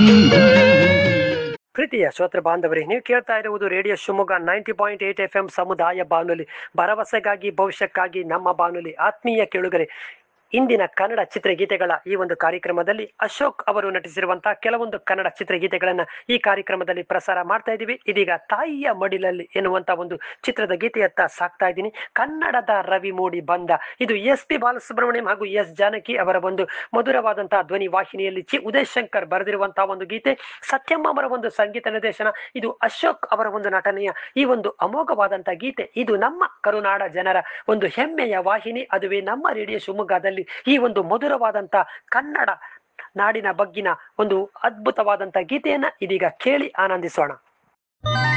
ಪ್ರೀತಿಯ ಶ್ರೋತೃ ಬಾಂಧವರೇ ನೀವು ಕೇಳ್ತಾ ಇರುವುದು radio Shivamogga ninety point eight F M ಸಮುದಾಯ ಬಾನುಲಿ ಭರವಸೆಗಾಗಿ ಭವಿಷ್ಯಕ್ಕಾಗಿ ನಮ್ಮ ಬಾನುಲಿ ಆತ್ಮೀಯ ಕೇಳುಗರೆ ಇಂದಿನ ಕನ್ನಡ ಚಿತ್ರಗೀತೆಗಳ ಈ ಒಂದು ಕಾರ್ಯಕ್ರಮದಲ್ಲಿ ಅಶೋಕ್ ಅವರು ನಟಿಸಿರುವಂತಹ ಕೆಲವೊಂದು ಕನ್ನಡ ಚಿತ್ರಗೀತೆಗಳನ್ನ ಈ ಕಾರ್ಯಕ್ರಮದಲ್ಲಿ ಪ್ರಸಾರ ಮಾಡ್ತಾ ಇದ್ದೀವಿ ಇದೀಗ ತಾಯಿಯ ಮಡಿಲಲ್ಲಿ ಎನ್ನುವಂತ ಒಂದು ಚಿತ್ರದ ಗೀತೆಯತ್ತ ಸಾಕ್ತಾ ಇದ್ದೀನಿ ಕನ್ನಡದ ರವಿ ಮೂಡಿ ಬಂದ ಇದು ಎಸ್ ಪಿ ಬಾಲಸುಬ್ರಹ್ಮಣ್ಯಂ ಹಾಗೂ ಎಸ್ ಜಾನಕಿ ಅವರ ಒಂದು ಮಧುರವಾದಂತಹ ಧ್ವನಿ ವಾಹಿನಿಯಲ್ಲಿ ಚಿ ಉದಯ್ ಶಂಕರ್ ಬರೆದಿರುವಂತಹ ಒಂದು ಗೀತೆ ಸತ್ಯಮ್ಮ ಅವರ ಒಂದು ಸಂಗೀತ ನಿರ್ದೇಶನ ಇದು ಅಶೋಕ್ ಅವರ ಒಂದು ನಟನೆಯ ಈ ಒಂದು ಅಮೋಘವಾದಂತಹ ಗೀತೆ ಇದು ನಮ್ಮ ಕರುನಾಡ ಜನರ ಒಂದು ಹೆಮ್ಮೆಯ ವಾಹಿನಿ ಅದುವೇ ನಮ್ಮ ರೇಡಿಯೋ ಶಿವಮೊಗ್ಗದಲ್ಲಿ ಈ ಒಂದು ಮಧುರವಾದಂತ ಕನ್ನಡ ನಾಡಿನ ಬಗ್ಗಿನ ಒಂದು ಅದ್ಭುತವಾದಂತ ಗೀತೆಯನ್ನ ಇದೀಗ ಕೇಳಿ ಆನಂದಿಸೋಣ